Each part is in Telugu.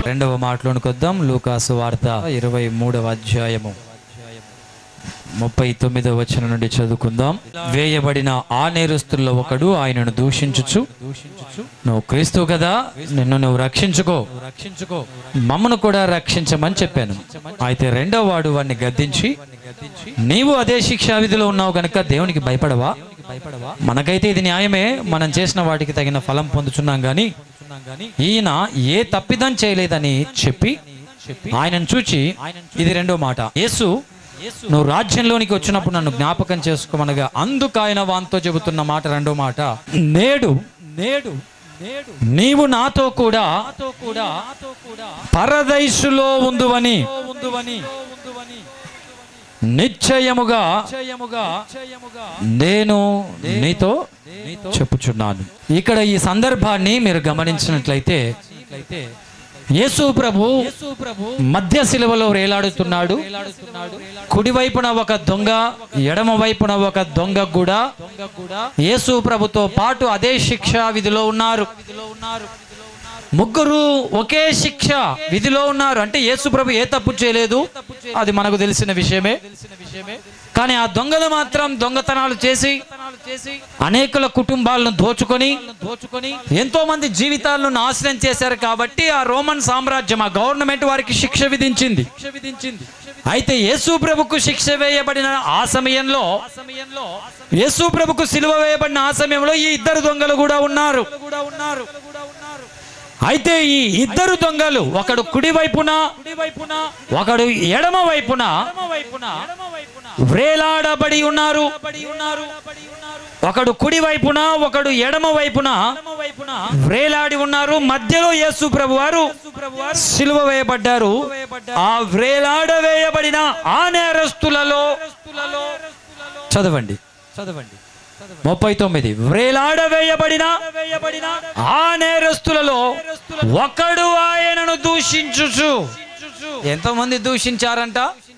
రెండవ మాటలోనికి వద్దాం లూకాసు వార్త ఇరవై మూడవ అధ్యాయము ముప్పై తొమ్మిదవ వచనం నుండి చదువుకుందాం వేయబడిన ఆ నేరస్తుల్లో ఒకడు ఆయనను దూషించుచు నువ్వు క్రీస్తు కదా నిన్ను నువ్వు రక్షించుకో రక్షించుకో మమ్మను కూడా రక్షించమని చెప్పాను అయితే రెండో వాడు వాడిని గద్దించి నీవు అదే శిక్షా విధిలో ఉన్నావు గనుక దేవునికి భయపడవా భయపడవా మనకైతే ఇది న్యాయమే మనం చేసిన వాటికి తగిన ఫలం పొందుచున్నాం గాని ఈయన ఏ తప్పిదం చేయలేదని చెప్పి ఆయనను చూచి ఇది రెండో మాట యేసు నువ్వు రాజ్యంలోనికి వచ్చినప్పుడు నన్ను జ్ఞాపకం చేసుకోమనగా అందుకు ఆయన వాంతో చెబుతున్న మాట రెండో మాట నేడు నేడు నేడు నీవు నాతో కూడా కూడా పరదైసులో ఉందువని ఉందువని నిశ్చయముగా నేను నీతో చెప్పుచున్నాను ఇక్కడ ఈ సందర్భాన్ని మీరు గమనించినట్లయితే యేసు ప్రభు మధ్య శిలువలో వేలాడుతున్నాడు కుడి వైపున ఒక దొంగ ఎడమ వైపున ఒక దొంగ కూడా యేసు ప్రభుతో పాటు అదే శిక్షా విధిలో ఉన్నారు ముగ్గురు ఒకే శిక్ష విధిలో ఉన్నారు అంటే యేసు ప్రభు ఏ తప్పు చేయలేదు అది మనకు తెలిసిన విషయమే కానీ ఆ దొంగలు మాత్రం దొంగతనాలు చేసి అనేకుల కుటుంబాలను దోచుకొని దోచుకొని ఎంతో మంది జీవితాలను నాశనం చేశారు కాబట్టి ఆ రోమన్ సామ్రాజ్యం ఆ గవర్నమెంట్ వారికి శిక్ష విధించింది అయితే యేసు ప్రభుకు శిక్ష వేయబడిన ఆ సమయంలో యేసు ప్రభుకు సిలువ వేయబడిన ఆ సమయంలో ఈ ఇద్దరు దొంగలు కూడా ఉన్నారు ఉన్నారు అయితే ఈ ఇద్దరు దొంగలు ఒకడు కుడి వైపున ఒకడు ఎడమ వైపున వ్రేలాడబడి ఉన్నారు ఒకడు కుడి వైపున ఒకడు ఎడమ వైపున వ్రేలాడి ఉన్నారు మధ్యలో యేసు ప్రభు వారు సిలువ వేయబడ్డారు ఆ వ్రేలాడ వేయబడిన ఆ నేరస్తులలో చదవండి చదవండి ముప్పై తొమ్మిది వ్రేలాడ వేయబడిన ఆ నేరస్తులలో ఒకడు ఆయనను దూషించుచు ఎంతో మంది దూషించారంట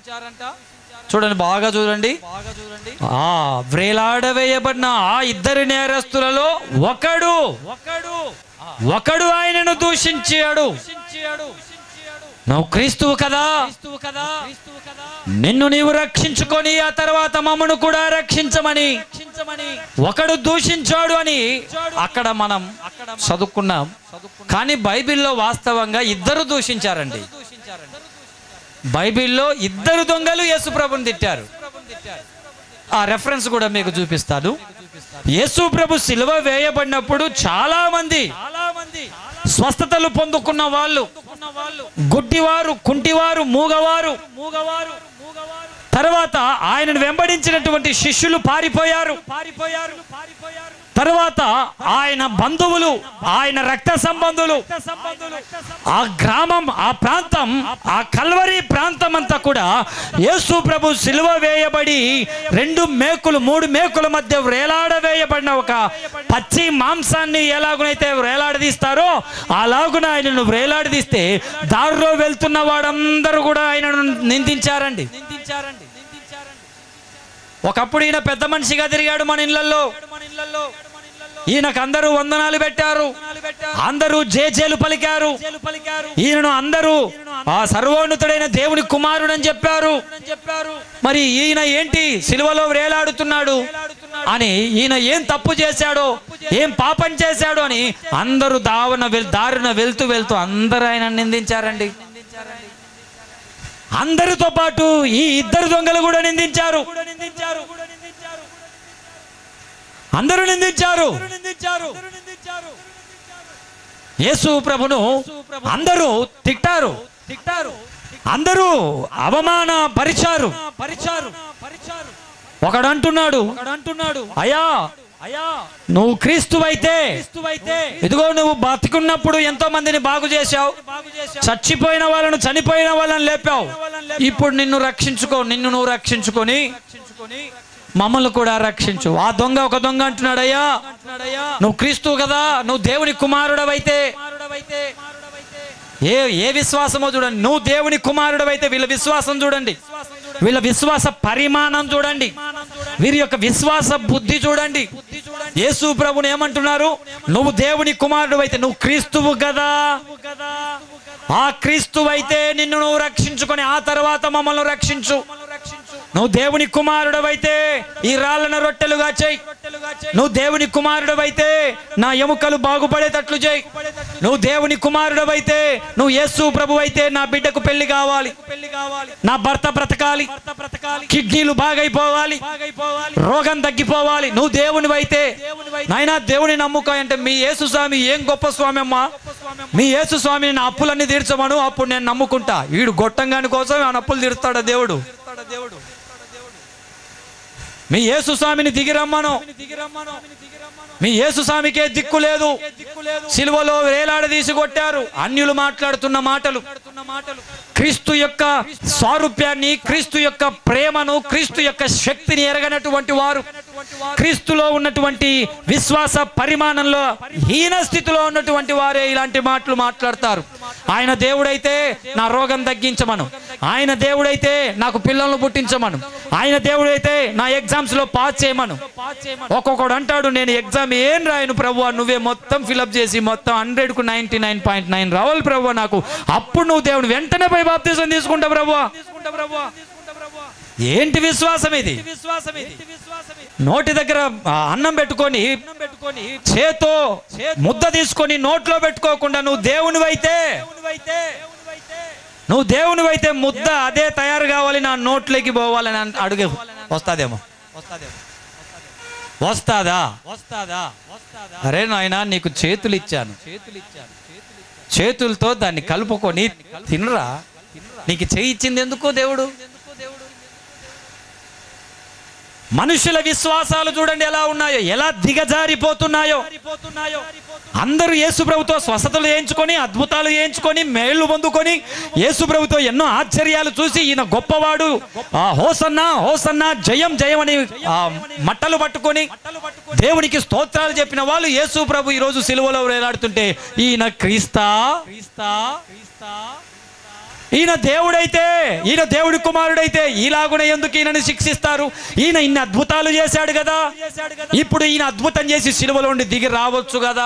చూడండి బాగా చూడండి ఆ వ్రేలాడ వేయబడిన ఆ ఇద్దరి నేరస్తులలో ఒకడు ఒకడు ఒకడు ఆయనను దూషించాడు నువ్వు క్రీస్తువు కదా నిన్ను నీవు రక్షించుకొని ఆ తర్వాత మమ్మను కూడా రక్షించమని ఒకడు దూషించాడు అని అక్కడ మనం చదువుకున్నాం కానీ బైబిల్లో వాస్తవంగా ఇద్దరు దూషించారండి బైబిల్లో ఇద్దరు దొంగలు యేసు ప్రభుని తిట్టారు ఆ రెఫరెన్స్ కూడా మీకు చూపిస్తాను యేసు ప్రభు సిలువ వేయబడినప్పుడు చాలా మంది స్వస్థతలు పొందుకున్న వాళ్ళు గుడ్డివారు కుంటివారు మూగవారు మూగవారు తర్వాత ఆయనను వెంబడించినటువంటి శిష్యులు పారిపోయారు పారిపోయారు పారిపోయారు తర్వాత ఆయన బంధువులు ఆయన రక్త సంబంధులు ఆ గ్రామం ఆ ప్రాంతం ఆ కల్వరి ప్రాంతం అంతా కూడా యేసు ప్రభు సిలువ వేయబడి రెండు మేకులు మూడు మేకుల మధ్య వేలాడ వేయబడిన ఒక పచ్చి మాంసాన్ని ఎలాగునైతే వేలాడదీస్తారో అలాగున ఆయనను వేలాడదీస్తే దారిలో వెళ్తున్న వాడందరూ కూడా ఆయనను నిందించారండి నిందించారండి ఒకప్పుడు ఈయన పెద్ద మనిషిగా తిరిగాడు మన ఇళ్లలో ఈయనకు అందరూ వందనాలు పెట్టారు అందరూ జేజేలు పలికారు ఈయనను అందరూ ఆ సర్వోన్నతుడైన దేవుని కుమారుడు అని చెప్పారు మరి ఈయన ఏంటి సిలువలో వేలాడుతున్నాడు అని ఈయన ఏం తప్పు చేశాడో ఏం పాపం చేశాడో అని అందరూ దావన వెల్ దారిన వెళ్తూ వెళ్తూ అందరూ ఆయన నిందించారండి అందరితో పాటు ఈ ఇద్దరు దొంగలు కూడా నిందించారు అందరూ నిందించారు యేసు ప్రభును అందరూ తిట్టారు తిట్టారు అందరూ అవమాన పరిచారు పరిచారు ఒకడు అంటున్నాడు అంటున్నాడు అయ్యా అయ్యా నువ్వు క్రీస్తువైతే ఇదిగో నువ్వు బతికున్నప్పుడు ఎంతో మందిని బాగు చేశావు చచ్చిపోయిన వాళ్ళను చనిపోయిన వాళ్ళని లేపావు ఇప్పుడు నిన్ను రక్షించుకో నిన్ను నువ్వు రక్షించుకొని మమ్మల్ని కూడా రక్షించు ఆ దొంగ ఒక దొంగ అంటున్నాడు అయ్యా నువ్వు క్రీస్తు కదా నువ్వు దేవుని కుమారుడవైతే ఏ ఏ విశ్వాసమో చూడండి నువ్వు దేవుని కుమారుడవైతే వీళ్ళ విశ్వాసం చూడండి వీళ్ళ విశ్వాస పరిమాణం చూడండి వీరి యొక్క విశ్వాస బుద్ధి చూడండి యేసు ప్రభుని ఏమంటున్నారు నువ్వు దేవుని కుమారుడు అయితే నువ్వు క్రీస్తువు కదా ఆ క్రీస్తువైతే నిన్ను నువ్వు రక్షించుకొని ఆ తర్వాత మమ్మల్ని రక్షించు నువ్వు దేవుని కుమారుడవైతే ఈ రాళ్ళను రొట్టెలుగా చేయి నువ్వు దేవుని కుమారుడవైతే నా ఎముకలు బాగుపడేటట్లు చేయి నువ్వు దేవుని కుమారుడవైతే నువ్వు యేసు ప్రభు అయితే నా బిడ్డకు పెళ్లి కావాలి నా భర్త బ్రతకాలి కిడ్నీలు బాగైపోవాలి రోగం తగ్గిపోవాలి నువ్వు దేవుని అయితే నాయనా దేవుని నమ్ముకో అంటే మీ యేసు స్వామి ఏం గొప్ప స్వామి అమ్మా మీ యేసు స్వామిని నా అప్పులన్నీ తీర్చమను అప్పుడు నేను నమ్ముకుంటా వీడు గొట్టంగాని కోసం ఆ అప్పులు తీరుస్తాడా దేవుడు మీ యేసు స్వామిని దిగిరమ్మను మీ యేసు స్వామికే దిక్కు లేదు సిలువలో వేలాడదీసి కొట్టారు అన్యులు మాట్లాడుతున్న మాటలు క్రీస్తు యొక్క సారూప్యాన్ని క్రీస్తు యొక్క ప్రేమను క్రీస్తు యొక్క శక్తిని ఎరగనటువంటి వారు క్రీస్తులో ఉన్నటువంటి విశ్వాస పరిమాణంలో హీన స్థితిలో ఉన్నటువంటి వారే ఇలాంటి మాటలు మాట్లాడతారు ఆయన దేవుడైతే నా రోగం తగ్గించమను ఆయన దేవుడైతే నాకు పిల్లలను పుట్టించమను ఆయన దేవుడైతే నా ఎగ్జామ్స్ లో పాస్ చేయమను ఒక్కొక్కడు అంటాడు నేను ఎగ్జామ్ ఏం రాయను ప్రభు నువ్వే మొత్తం ఫిలప్ చేసి మొత్తం హండ్రెడ్ కు నైన్టీ నైన్ పాయింట్ నైన్ రావాలి ప్రభు నాకు అప్పుడు నువ్వు దేవుడు వెంటనే పోయి బాప్తీసం తీసుకుంటా ప్రభు ఏంటి విశ్వాసం ఇది నోటి దగ్గర ఆ, అన్నం పెట్టుకొని చేతో ముద్ద తీసుకొని నోట్లో పెట్టుకోకుండా నువ్వు దేవునివైతే నువ్వు దేవునివైతే ముద్ద అదే తయారు కావాలి నా నోట్లోకి పోవాలని అన్- అడుగు వస్తాదేమో వస్తాదా వస్తాదా అరే నాయనా నీకు చేతులు ఇచ్చాను చేతులతో దాన్ని కలుపుకొని తినరా నీకు చేయి ఇచ్చింది ఎందుకో దేవుడు మనుషుల విశ్వాసాలు చూడండి ఎలా ఉన్నాయో ఎలా దిగజారిపోతున్నాయో అందరూ యేసు ప్రభుతో స్వస్థతలు చేయించుకొని అద్భుతాలు చేయించుకొని మేళ్లు పొందుకొని యేసు ప్రభుతో ఎన్నో ఆశ్చర్యాలు చూసి ఈయన గొప్పవాడు ఆ హోసన్నా హోసన్నా జయం జయం అని ఆ మట్టలు పట్టుకొని దేవునికి స్తోత్రాలు చెప్పిన వాళ్ళు యేసు ప్రభు ఈ రోజు సిలువలో వేలాడుతుంటే ఈయన క్రీస్తా క్రీస్తా క్రీస్తా ఈయన దేవుడైతే ఈయన దేవుడి కుమారుడైతే ఇలాగున ఎందుకు ఈయనని శిక్షిస్తారు ఈయన ఇన్ని అద్భుతాలు చేశాడు కదా ఇప్పుడు ఈయన అద్భుతం చేసి సిలువలో ఉండి దిగి రావచ్చు కదా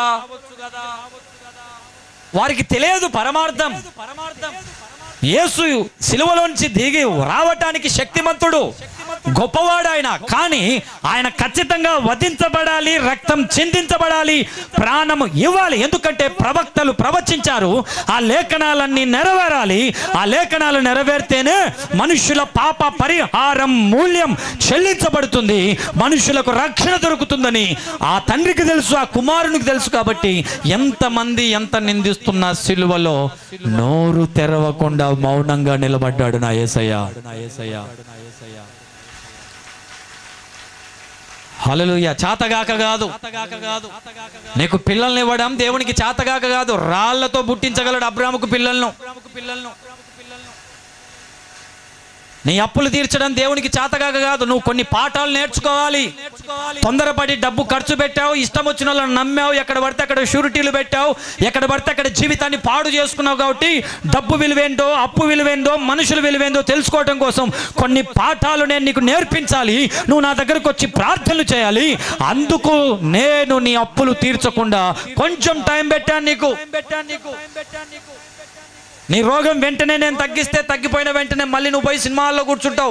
వారికి తెలియదు పరమార్థం యేసు సిలువలోంచి దిగి రావటానికి శక్తిమంతుడు గొప్పవాడు ఆయన కానీ ఆయన ఖచ్చితంగా వధించబడాలి రక్తం చిందించబడాలి ప్రాణం ఇవ్వాలి ఎందుకంటే ప్రవక్తలు ప్రవచించారు ఆ లేఖనాలన్నీ నెరవేరాలి ఆ లేఖనాలు నెరవేరితేనే మనుషుల పాప పరిహారం మూల్యం చెల్లించబడుతుంది మనుషులకు రక్షణ దొరుకుతుందని ఆ తండ్రికి తెలుసు ఆ కుమారునికి తెలుసు కాబట్టి ఎంతమంది ఎంత నిందిస్తున్న సిలువలో నోరు తెరవకుండా మౌనంగా నిలబడ్డాడు నా యేసయ్య నా యేసయ్య హల్లెలూయా చాతగాక కాదు నీకు పిల్లల్ని ఇవ్వడం దేవునికి చాతగాక కాదు రాళ్లతో పుట్టించగలడు అబ్రాముకు పిల్లలను పిల్లలను నీ అప్పులు తీర్చడం దేవునికి చాతగాక కాదు నువ్వు కొన్ని పాఠాలు నేర్చుకోవాలి తొందరపడి డబ్బు ఖర్చు పెట్టావు ఇష్టం వచ్చిన వాళ్ళని నమ్మావు ఎక్కడ పడితే అక్కడ షూరిటీలు పెట్టావు ఎక్కడ పడితే అక్కడ జీవితాన్ని పాడు చేసుకున్నావు కాబట్టి డబ్బు విలువేందో అప్పు విలువేందో మనుషుల విలువేందో తెలుసుకోవడం కోసం కొన్ని పాఠాలు నేను నీకు నేర్పించాలి నువ్వు నా దగ్గరకు వచ్చి ప్రార్థనలు చేయాలి అందుకు నేను నీ అప్పులు తీర్చకుండా కొంచెం టైం పెట్టాను నీకు పెట్టాను నీకు నీ రోగం వెంటనే నేను తగ్గిస్తే తగ్గిపోయిన వెంటనే మళ్ళీ నువ్వు పోయి సినిమాల్లో కూర్చుంటావు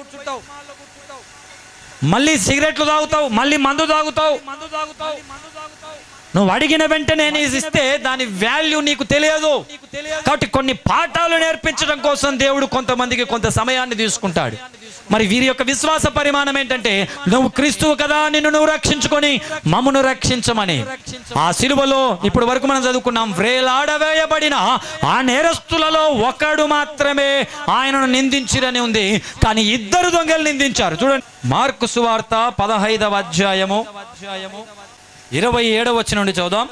మళ్ళీ సిగరెట్లు తాగుతావు మళ్ళీ మందు తాగుతావు నువ్వు అడిగిన వెంటనే నేను ఇస్తే దాని వాల్యూ నీకు తెలియదు కాబట్టి కొన్ని పాఠాలు నేర్పించడం కోసం దేవుడు కొంతమందికి కొంత సమయాన్ని తీసుకుంటాడు మరి వీరి యొక్క విశ్వాస పరిమాణం ఏంటంటే నువ్వు క్రీస్తువు కదా నిన్ను నువ్వు రక్షించుకొని మమ్మను రక్షించమని ఆ సిలువలో ఇప్పుడు వరకు మనం చదువుకున్నాం వ్రేలాడవేయబడిన ఆ నేరస్తులలో ఒకడు మాత్రమే ఆయనను నిందించిరని ఉంది కానీ ఇద్దరు దొంగలు నిందించారు చూడండి మార్కు సువార్త పదహైదవ అధ్యాయము ఇరవై ఏడవ వచ్చి నుండి చదుదాం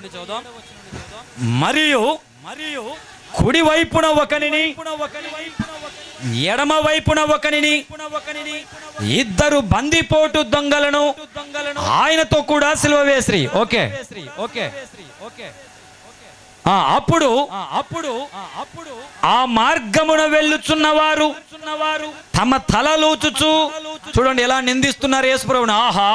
మరియు మరియు కుడి వైపున ఒకనిని ఎడమ వైపున ఒకనిని ఇద్దరు బందిపోటు దొంగలను ఆయనతో కూడా సిలువ వేసిరి ఓకే ఓకే ఆ, అప్పుడు అప్పుడు అప్పుడు ఆ మార్గమున వెళ్ళుచున్న వారు తమ తలలోచుచు చూడండి ఎలా నిందిస్తున్నారు యేసుప్రభుని ఆహా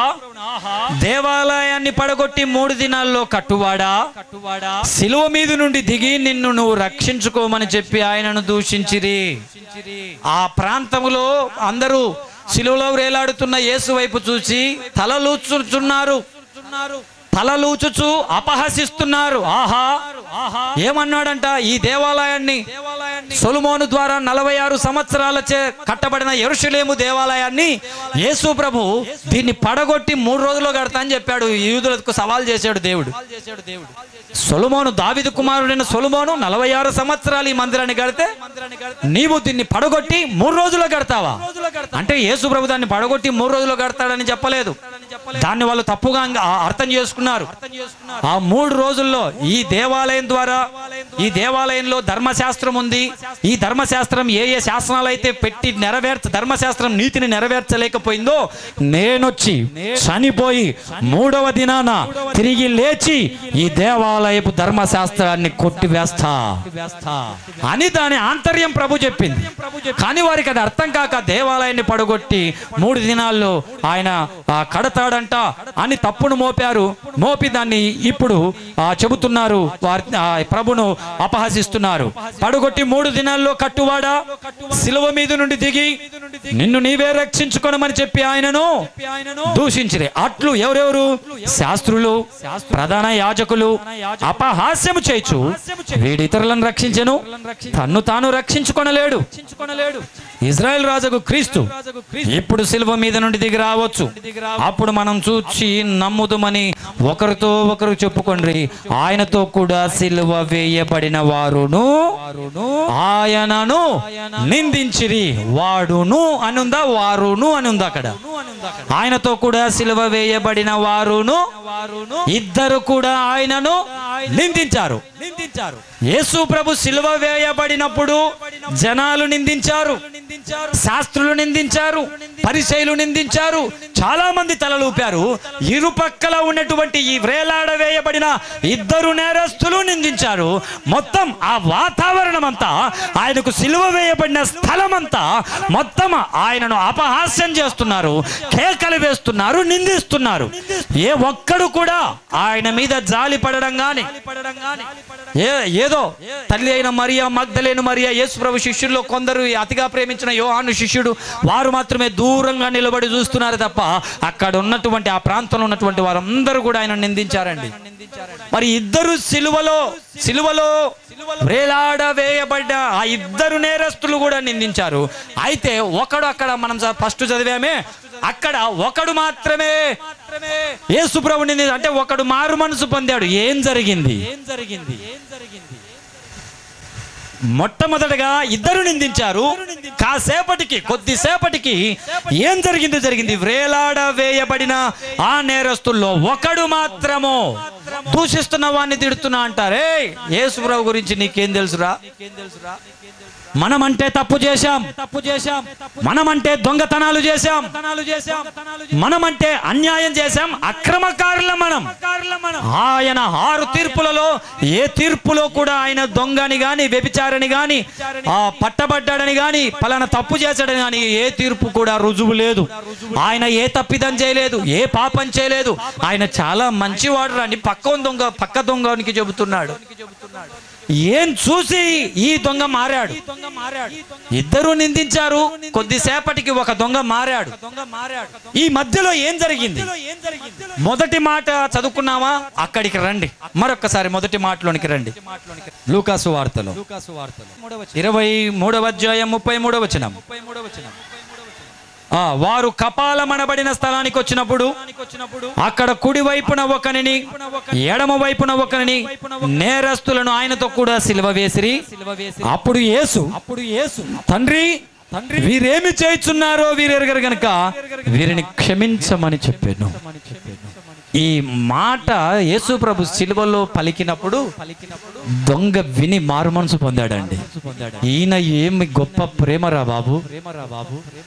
దేవాలయాన్ని పడగొట్టి మూడు దినాల్లో కట్టువాడా కట్టువాడా సిలువ మీద నుండి దిగి నిన్ను నువ్వు రక్షించుకోమని చెప్పి ఆయనను దూషించిరి ఆ ప్రాంతములో అందరూ సిలువలో వేలాడుతున్న యేసు వైపు చూసి తలలూచుచున్నారు తలలూచుచు అపహసిస్తున్నారు ఆహా ఏమన్నాడంట ఈ దేవాలయాన్ని సొలుమోను ద్వారా నలభై ఆరు సంవత్సరాలచే కట్టబడిన ఎరుషలేము దేవాలయాన్ని యేసు ప్రభు దీన్ని పడగొట్టి మూడు రోజుల్లో కడతా అని చెప్పాడు యూదులకు సవాల్ చేశాడు దేవుడు సొలుమోను దావిదు కుమారుడైన సొలుమోను నలభై ఆరు సంవత్సరాలు ఈ మందిరాన్ని కడితే నీవు దీన్ని పడగొట్టి మూడు రోజుల్లో కడతావా అంటే యేసు ప్రభు దాన్ని పడగొట్టి మూడు రోజుల్లో కడతాడని చెప్పలేదు దాన్ని వాళ్ళు తప్పుగా అంగ- ఆ- అర్థం చేసుకున్నారు ఆ మూడు రోజుల్లో ఈ దేవాలయం ద్వారా ఈ దేవాలయంలో ధర్మశాస్త్రం ఉంది ఈ ధర్మశాస్త్రం ఏ ఏ శాసనాలు అయితే పెట్టి నెరవేర్చ ధర్మశాస్త్రం నీతిని నెరవేర్చలేకపోయిందో నేనొచ్చి చనిపోయి మూడవ దినాన తిరిగి లేచి ఈ దేవాలయపు ధర్మశాస్త్రాన్ని కొట్టివేస్తా అని దాని ఆంతర్యం ప్రభు చెప్పింది కానీ వారికి అది అర్థం కాక దేవాలయాన్ని పడగొట్టి మూడు దినాల్లో ఆయన ఆ, కడతాడంట అని తప్పును మోపారు మోపి దాన్ని ఇప్పుడు ఆ, చెబుతున్నారు వారి ఆ, ప్రభును అపహసిస్తున్నారు పడగొట్టి మూడు దినాల్లో కట్టువాడా సిలువ మీద నుండి దిగి నిన్ను నీవే రక్షించుకోనమని చెప్పి ఆయనను దూషించిరి అట్లు ఎవరెవరు శాస్త్రులు ప్రధాన యాజకులు అపహాస్యము చేయొచ్చు వీడి ఇతరులను రక్షించెను తన్ను తాను రక్షించుకొనలేడు ఇజ్రాయెల్ రాజుకు క్రీస్తు ఇప్పుడు సిలువ మీద నుండి దిగి రావచ్చు అప్పుడు మనం చూచి నమ్ముదుమని ఒకరితో ఒకరు చెప్పుకోండి ఆయనతో కూడా సిలువ వేయబడిన వారును ఆయనను నిందించిరి వాడును అనుందా వారును అనుందా అక్కడ ఆయనతో కూడా సిలువ వేయబడిన వారును ఇద్దరు కూడా ఆయనను నిందించారు నిందించారు యేసు ప్రభు సిలువ వేయబడినప్పుడు జనాలు నిందించారు శాస్త్రులు నిందించారు పరిచయులు నిందించారు చాలా మంది తలలు ఊపారు ఇరుపక్కల ఉన్నటువంటి ఈ వ్రేలాడ వేయబడిన ఇద్దరు నేరస్తులు నిందించారు మొత్తం ఆ వాతావరణం అంతా ఆయనకు సిలువ వేయబడిన స్థలం అంతా మొత్తం ఆయనను అపహాస్యం చేస్తున్నారు కేకలు వేస్తున్నారు నిందిస్తున్నారు ఏ ఒక్కడు కూడా ఆయన మీద జాలి పడడం గాని ఏ ఏదో తల్లి అయిన మరియా మగ్ధలేను మరియా యేసు ప్రభు శిష్యుల్లో కొందరు ఈ అతిగా ప్రేమించిన యోహాను శిష్యుడు వారు మాత్రమే దూరంగా నిలబడి చూస్తున్నారు తప్ప అక్కడ ఉన్నటువంటి ఆ ప్రాంతంలో ఉన్నటువంటి వారందరూ కూడా ఆయన నిందించారండి మరి ఇద్దరు సిలువలో సిలువలో వేలాడ వేయబడ్డ ఆ ఇద్దరు నేరస్తులు కూడా నిందించారు అయితే ఒకడు అక్కడ మనం ఫస్ట్ చదివామే అక్కడ ఒకడు మాత్రమే యేసు ప్రభు నింది అంటే ఒకడు మారు మనసు పొందాడు ఏం జరిగింది ఏం జరిగింది మొట్టమొదటగా ఇద్దరు నిందించారు కాసేపటికి కొద్దిసేపటికి ఏం జరిగింది జరిగింది వ్రేలాడ వేయబడిన ఆ నేరస్తుల్లో ఒకడు మాత్రము దూషిస్తున్న వాడిని తిడుతున్నా అంటారే యేసుప్రభు గురించి నీకేం తెలుసురా మనమంటే తప్పు చేశాం తప్పు చేశాం మనమంటే దొంగతనాలు చేశాం చేశాం మనమంటే అన్యాయం చేశాం అక్రమకారుల మనం ఆయన ఆరు తీర్పులలో ఏ తీర్పులో కూడా ఆయన దొంగని గాని వ్యభిచారని గాని ఆ పట్టబడ్డాడని గాని పలానా తప్పు చేశాడని గాని ఏ తీర్పు కూడా రుజువు లేదు ఆయన ఏ తప్పిదం చేయలేదు ఏ పాపం చేయలేదు ఆయన చాలా మంచివాడు అని పక్క దొంగ పక్క దొంగనికి చెబుతున్నాడు ఏం చూసి ఈ దొంగ మారాడు ఇద్దరు నిందించారు కొద్దిసేపటికి ఒక దొంగ మారాడు ఈ మధ్యలో ఏం జరిగింది మొదటి మాట చదువుకున్నావా అక్కడికి రండి మరొక్కసారి మొదటి మాటలోనికి రండి లూకాసు వార్తలు ఇరవై మూడవ అధ్యాయం ముప్పై మూడవ వచనం ఆ, వారు కపాలమనబడిన స్థలానికి వచ్చినప్పుడు అక్కడ కుడి వైపున ఒకనిని ఎడమ వైపున ఒకనిని నేరస్తులను ఆయనతో కూడా సిలువ వేసిరి అప్పుడు యేసు అప్పుడు యేసు తండ్రి తండ్రి వీరేమి చేయుచున్నారో వీరెరగరు గనుక వీరిని క్షమించమని చెప్పాను ఈ మాట యేసు ప్రభు సిలువలో పలికినప్పుడు దొంగ విని మారు మనసు పొందాడండి ఈయన ఏమి గొప్ప ప్రేమరా బాబు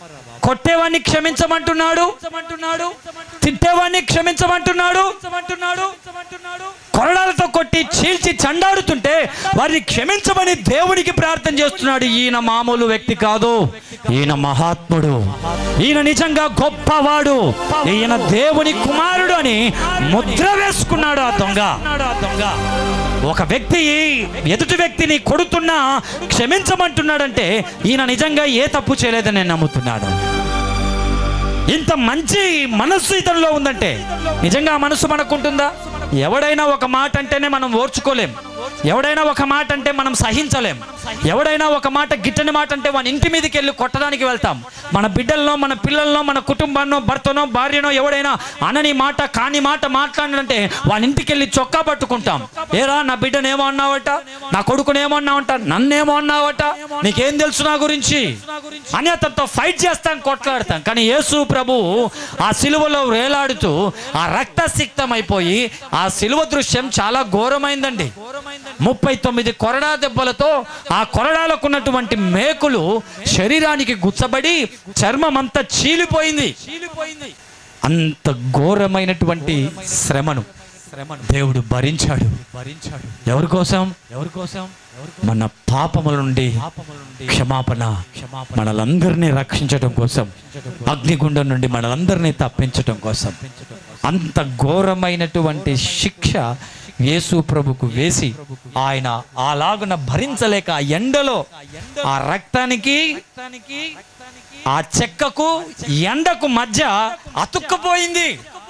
కొట్టేవాడిని క్షమించమంటున్నాడు తిట్టేవాడిని క్షమించమంటున్నాడు కొరడాలతో కొట్టి చీల్చి చండాడుతుంటే వారిని క్షమించమని దేవునికి ప్రార్థన చేస్తున్నాడు ఈయన మామూలు వ్యక్తి కాదు ఈయన మహాత్ముడు ఈయన నిజంగా గొప్పవాడు ఈయన దేవుని కుమారుడు అని ముద్ర వేసుకున్నాడు ఆ దొంగ ఒక వ్యక్తి ఎదుటి వ్యక్తిని కొడుతున్నా క్షమించమంటున్నాడంటే ఈయన నిజంగా ఏ తప్పు చేయలేదని నేను నమ్ముతున్నాను ఇంత మంచి మనస్సు ఇతనిలో ఉందంటే నిజంగా ఆ మనస్సు మనకుంటుందా ఎవడైనా ఒక మాట అంటేనే మనం ఓర్చుకోలేం ఎవడైనా ఒక మాట అంటే మనం సహించలేం ఎవడైనా ఒక మాట గిట్టని మాట అంటే మన ఇంటి మీదకి వెళ్ళి కొట్టడానికి వెళ్తాం మన బిడ్డల్లో మన పిల్లల్లో మన కుటుంబాన్నో భర్తనో భార్యనో ఎవడైనా అనని మాట కాని మాట మాట్లాడాలంటే వాని ఇంటికి వెళ్ళి చొక్కా పట్టుకుంటాం ఏరా నా బిడ్డనేమో అన్నావట నా కొడుకునేమో అన్నావట నన్నేమో అన్నావట నీకేం తెలుసు నా గురించి అని అతనితో ఫైట్ చేస్తాం కొట్లాడతాం కానీ యేసు ప్రభు ఆ సిలువలో వేలాడుతూ ఆ రక్తసిక్తం అయిపోయి ఆ సిలువ దృశ్యం చాలా ఘోరమైందండి ముప్పై తొమ్మిది కొరడా దెబ్బలతో ఆ కొరడాలకు ఉన్నటువంటి మేకులు శరీరానికి గుచ్చబడి చర్మం అంతా చీలిపోయింది అంత ఘోరమైనటువంటి శ్రమను దేవుడు భరించాడు భరించాడు ఎవరి కోసం ఎవరి కోసం మన పాపముల నుండి క్షమాపణ మనలందరినీ రక్షించడం కోసం అగ్నిగుండం నుండి మనలందరినీ తప్పించడం కోసం అంత ఘోరమైనటువంటి శిక్ష యేసు ప్రభుకు వేసి ఆయన అలాగున భరించలేక ఆ ఎండలో ఆ రక్తానికి ఆ చెక్కకు ఎండకు మధ్య అతుక్కుపోయింది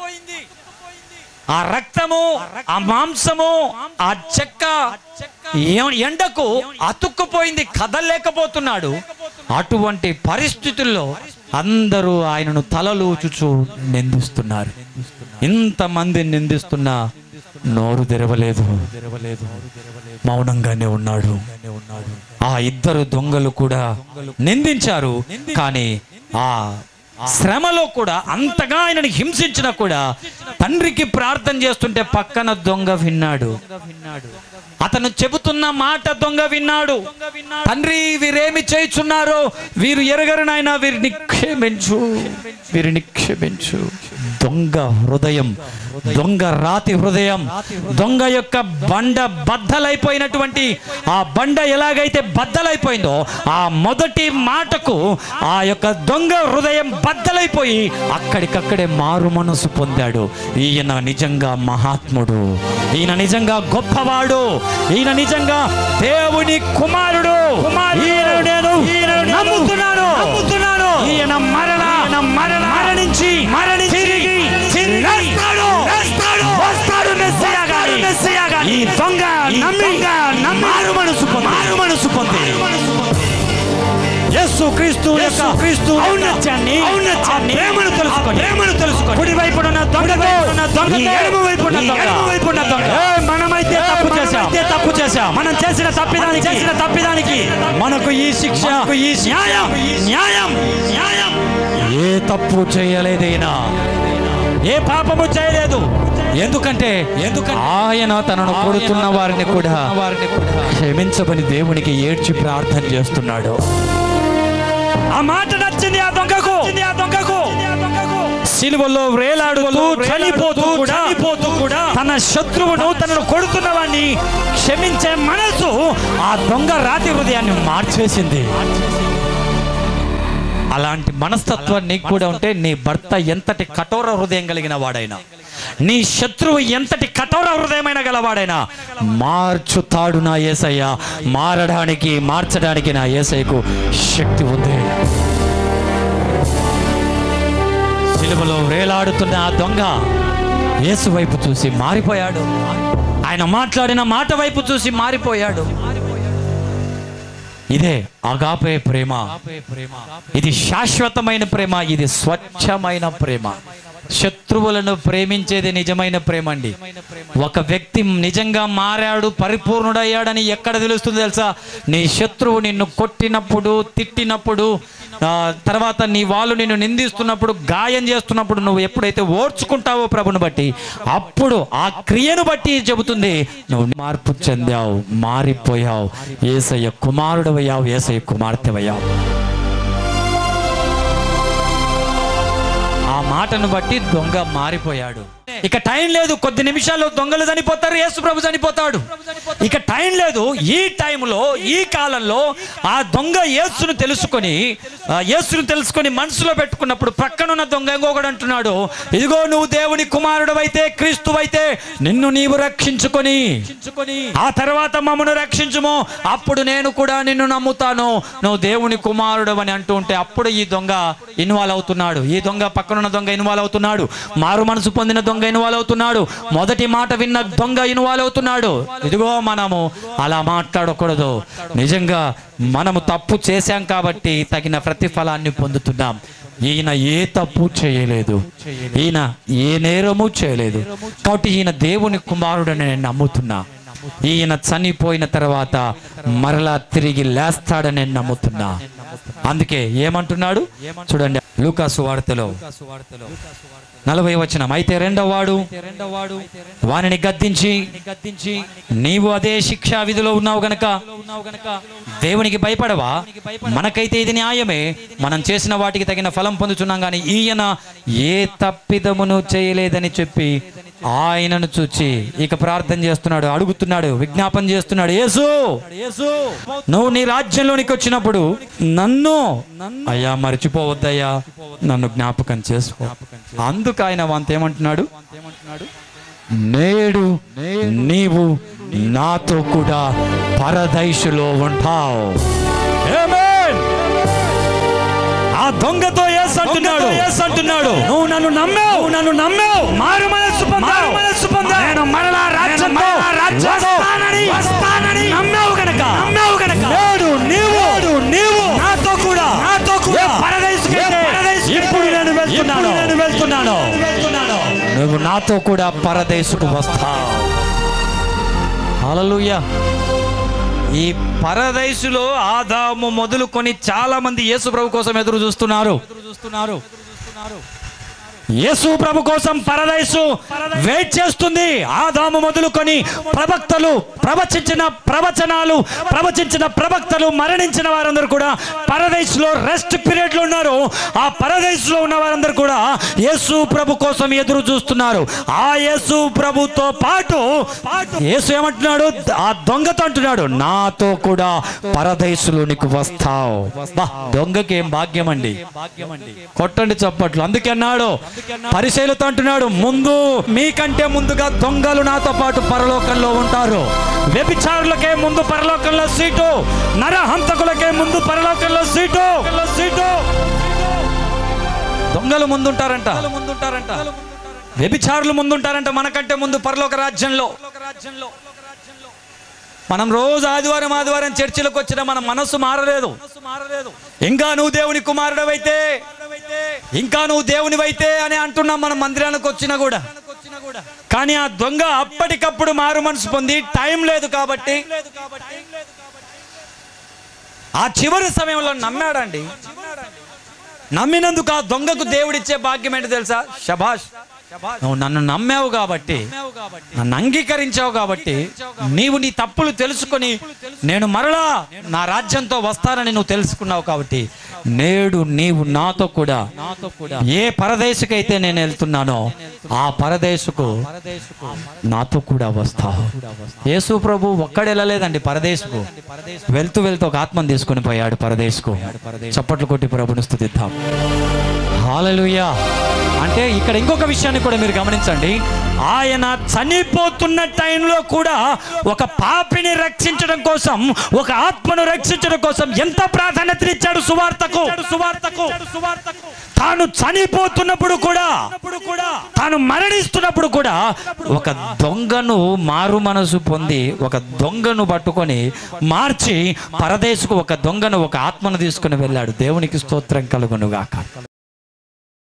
ఆ రక్తము ఆ మాంసము ఆ చెక్క ఏ- ఎండకు అతుక్కుపోయింది కదలేకపోతున్నాడు అటువంటి పరిస్థితుల్లో అందరూ ఆయనను తలలూచుచు నిందిస్తున్నారు ఇంతమంది నిందిస్తున్నా నోరు తెరవలేదు మౌనంగానే ఉన్నాడు ఆ ఇద్దరు దొంగలు కూడా నిందించారు కానీ ఆ శ్రమలో కూడా అంతగా ఆయనని హింసించినా కూడా తండ్రికి ప్రార్థన చేస్తుంటే పక్కన దొంగ విన్నాడు అతను చెబుతున్న మాట దొంగ విన్నాడు తండ్రి వీరేమి చేయుచున్నారో వీరు ఎరగరు నాయన వీరిని క్షమించు వీరిని క్షమించు దొంగ హృదయం దొంగ రాతి హృదయం దొంగ యొక్క బండ బద్దలైపోయినటువంటి ఆ బండ ఎలాగైతే బద్దలైపోయిందో ఆ మొదటి మాటకు ఆ యొక్క దొంగ హృదయం బద్దలైపోయి అక్కడికక్కడే మారు మనసు పొందాడు ఈయన నిజంగా మహాత్ముడు ఈయన నిజంగా గొప్పవాడు ఈయన నిజంగా దేవుని కుమారుడు ఈయన నేను నమ్ముతున్నాను నమ్ముతున్నాను ఈయన మరణ మరణ మరణించి మరణించి తిరిగి లేస్తాడు వస్తాడు మెస్సియాగా మెస్సియాగా ఈ దొంగ నమ్మి మారు మనసు పొంది మారు మనసు పొంది యేసు క్రీస్తు యొక్క క్రీస్తు ఔన్నత్యాన్ని ఔన్నత్యాన్ని ప్రేమను తెలుసుకొని ప్రేమను తెలుసుకొని కుడి వైపున ఉన్న దొంగతో దొంగ ఎడమ వైపున దొంగ వైపున దొంగ ఏ, మనమైతే తప్పు చేశాం తప్పు చేశాం మనం చేసిన తప్పిదానికి చేసిన తప్పిదానికి మనకు ఈ శిక్ష ఈ న్యాయం న్యాయం న్యాయం ఏ తప్పు చేయలేదైనా ఏ పాపము చేయలేదు ఎందుకంటే ఎందుకంటే ఆయన తనను కొడుతున్న వారిని కూడా వారిని కూడా క్షమించమని దేవునికి ఏడ్చి ప్రార్థన చేస్తున్నాడు ఆ మాట నచ్చింది ఆ దొంగకు ఆ దొంగకు సిలువలో వేలాడుతూ చనిపోతూ కూడా చనిపోతూ కూడా తన శత్రువును తనను కొడుతున్న వాడిని క్షమించే మనసు ఆ దొంగ రాతి హృదయాన్ని మార్చేసింది అలాంటి మనస్తత్వం నీకు కూడా ఉంటే నీ భర్త ఎంతటి కఠోర హృదయం కలిగిన వాడైనా నీ శత్రువు ఎంతటి కఠోర హృదయమైన గలవాడైనా మార్చుతాడు నా ఏసయ్య మారడానికి మార్చడానికి నా ఏసయ్యకు శక్తి ఉంది సిలువలో వేలాడుతున్న ఆ దొంగ యేసు వైపు చూసి మారిపోయాడు ఆయన మాట్లాడిన మాట వైపు చూసి మారిపోయాడు ఇదే అగాపే ప్రేమ ఇది శాశ్వతమైన ప్రేమ ఇది స్వచ్ఛమైన ప్రేమ శత్రువులను ప్రేమించేది నిజమైన ప్రేమ అండి ఒక వ్యక్తి నిజంగా మారాడు పరిపూర్ణుడయ్యాడని ఎక్కడ తెలుస్తుంది తెలుసా నీ శత్రువు నిన్ను కొట్టినప్పుడు తిట్టినప్పుడు ఆ, తర్వాత నీ వాళ్ళు నిన్ను నిందిస్తున్నప్పుడు గాయం చేస్తున్నప్పుడు నువ్వు ఎప్పుడైతే ఓర్చుకుంటావో ప్రభుని బట్టి అప్పుడు ఆ క్రియను బట్టి చెబుతుంది నువ్వు మార్పు చెందావు మారిపోయావు ఏసయ్య కుమారుడు అయ్యావు ఏసయ్య కుమార్తె అయ్యావు మాటను బట్టి దొంగ మారిపోయాడు ఇక టైం లేదు కొద్ది నిమిషాల్లో దొంగలు చనిపోతారు యేసు ప్రభు చనిపోతాడు ఇక టైం లేదు ఈ టైంలో ఈ కాలంలో ఆ దొంగ యేసును తెలుసుకొని ఆ యేసును తెలుసుకొని మనసులో పెట్టుకున్నప్పుడు ప్రక్కనున్న దొంగ ఇంకొకడు అంటున్నాడు ఇదిగో నువ్వు దేవుని కుమారుడు అయితే క్రీస్తు అయితే నిన్ను నీవు రక్షించుకొని ఆ తర్వాత మమ్మను రక్షించుము అప్పుడు నేను కూడా నిన్ను నమ్ముతాను నువ్వు దేవుని కుమారుడు అని అంటూ ఉంటే అప్పుడు ఈ దొంగ ఇన్వాల్వ్ అవుతున్నాడు ఈ దొంగ పక్కనున్న దొంగ ఇన్వాల్వ్ అవుతున్నాడు మారు మనసు పొందిన దొంగ ఇన్వాల్వ్ అవుతున్నాడు మొదటి మాట విన్న దొంగ ఇన్వాల్వ్ అవుతున్నాడు ఇదిగో మనము అలా మాట్లాడకూడదు నిజంగా మనము తప్పు చేశాం కాబట్టి తగిన ప్రతిఫలాన్ని పొందుతున్నాం ఈయన ఏ తప్పు చేయలేదు ఈయన ఏ నేరము చేయలేదు కాబట్టి ఈయన దేవుని కుమారుడని నేను నమ్ముతున్నా ఈయన చనిపోయిన తర్వాత మరలా తిరిగి లేస్తాడని నేను నమ్ముతున్నా అందుకే ఏమంటున్నాడు చూడండి లూకాసు వార్తలో నలభై వచనం అయితే రెండవ వాడు వానిని గద్దించి గద్దించి నీవు అదే శిక్షా విధిలో ఉన్నావు గనక దేవునికి భయపడవా మనకైతే ఇది న్యాయమే మనం చేసిన వాటికి తగిన ఫలం పొందుతున్నాం కానీ ఈయన ఏ తప్పిదమును చేయలేదని చెప్పి ఆయనను చూచి ఇక ప్రార్థన చేస్తున్నాడు అడుగుతున్నాడు విజ్ఞాపన చేస్తున్నాడు యేసు నువ్వు నీ రాజ్యంలోనికి వచ్చినప్పుడు నన్ను అయ్యా మర్చిపోవద్దయ్యా నన్ను జ్ఞాపకం చేసుకో అందుకు ఆయన వంత ఏమంటున్నాడు నేడు నీవు నాతో కూడా పరదైషులో ఉంటావు Amen. ఆ దొంగతో ఏస్ అంటున్నాడు ఏస్ అంటున్నాడు నువ్వు నన్ను నమ్మావు నన్ను నమ్మావు మారు మనస్సు పొందావు మనస్సు పొందావు నేను మరలా రాజ్యంతో వస్తానని వస్తానని నమ్మావు గనక నమ్మావు గనక నేడు నీవు నీవు నాతో కూడా నాతో కూడా పరదేశుకైతే ఇప్పుడు నేను వెళ్తున్నాను నేను వెళ్తున్నాను నువ్వు నాతో కూడా పరదేశుకు వస్తావు హల్లెలూయా ఈ పరదైసులో ఆదాము మొదలుకొని చాలా మంది యేసు ప్రభు కోసం ఎదురు చూస్తున్నారు చూస్తున్నారు యేసు ప్రభు కోసం పరదైసు వెయిట్ చేస్తుంది ఆదాము మొదలుకొని ప్రవక్తలు ప్రవచించిన ప్రవచనాలు ప్రవచించిన ప్రవక్తలు మరణించిన వారందరూ కూడా పరదైసులో రెస్ట్ పీరియడ్ లో ఉన్నారు ఆ పరదైసులో ఉన్న వారందరూ కూడా యేసు ప్రభు కోసం ఎదురు చూస్తున్నారు ఆ యేసు ప్రభుతో పాటు యేసు ఏమంటున్నాడు ఆ దొంగతో అంటున్నాడు నాతో కూడా పరదైసులోనికి వస్తావు బా, దొంగకి ఏం భాగ్యం అండి కొట్టండి చప్పట్లు అందుకే అన్నాడు పరిశీలతో అంటున్నాడు ముందు మీకంటే ముందుగా దొంగలు నాతో పాటు పరలోకంలో ఉంటారు వ్యభిచారులకే ముందు పరలోకంలో సీటు నరహంతకులకే ముందు పరలోకంలో సీటు సీటు దొంగలు ముందుంటారంట ముందుంటారంట వ్యభిచారులు ముందుంటారంట మనకంటే ముందు పరలోక రాజ్యంలో మనం రోజు ఆదివారం ఆదివారం చర్చిలకు వచ్చిన మన మనస్సు మారలేదు ఇంకా నువ్వు దేవుని కుమారుడవైతే ఇంకా నువ్వు దేవునివైతే అని అంటున్నాం మనం మందిరానికి వచ్చినా కూడా కానీ ఆ దొంగ అప్పటికప్పుడు మారు మనసు పొంది టైం లేదు కాబట్టి ఆ చివరి సమయంలో నమ్మాడండి నమ్మినందుకు ఆ దొంగకు దేవుడిచ్చే భాగ్యం ఏంటి తెలుసా శభాష్ నువ్వు నన్ను నమ్మావు కాబట్టి నన్ను అంగీకరించావు కాబట్టి నీవు నీ తప్పులు తెలుసుకొని నేను మరలా నా రాజ్యంతో వస్తానని నువ్వు తెలుసుకున్నావు కాబట్టి నేడు నీవు నాతో కూడా నాతో కూడా ఏ పరదేశకైతే నేను వెళ్తున్నానో ఆ పరదేశకు నాతో కూడా వస్తావు యేసు ప్రభు ఒక్కడు వెళ్ళలేదండి పరదేశకు వెళ్తూ వెళ్తూ ఒక ఆత్మను తీసుకొని పోయాడు పరదేశకు చప్పట్లు కొట్టి ప్రభుని స్థుతిద్దాం హాలలుయా అంటే ఇక్కడ ఇంకొక విషయాన్ని కూడా మీరు గమనించండి ఆయన చనిపోతున్న టైంలో కూడా ఒక పాపిని రక్షించడం కోసం ఒక ఆత్మను రక్షించడం కోసం ఎంత ప్రాధాన్యతనిచ్చాడు సువార్తకు సువార్తకు తాను చనిపోతున్నప్పుడు కూడా తాను మరణిస్తున్నప్పుడు కూడా ఒక దొంగను మారు మనసు పొంది ఒక దొంగను పట్టుకొని మార్చి పరదేశకు ఒక దొంగను ఒక ఆత్మను తీసుకుని వెళ్ళాడు దేవునికి స్తోత్రం కలుగునుగాక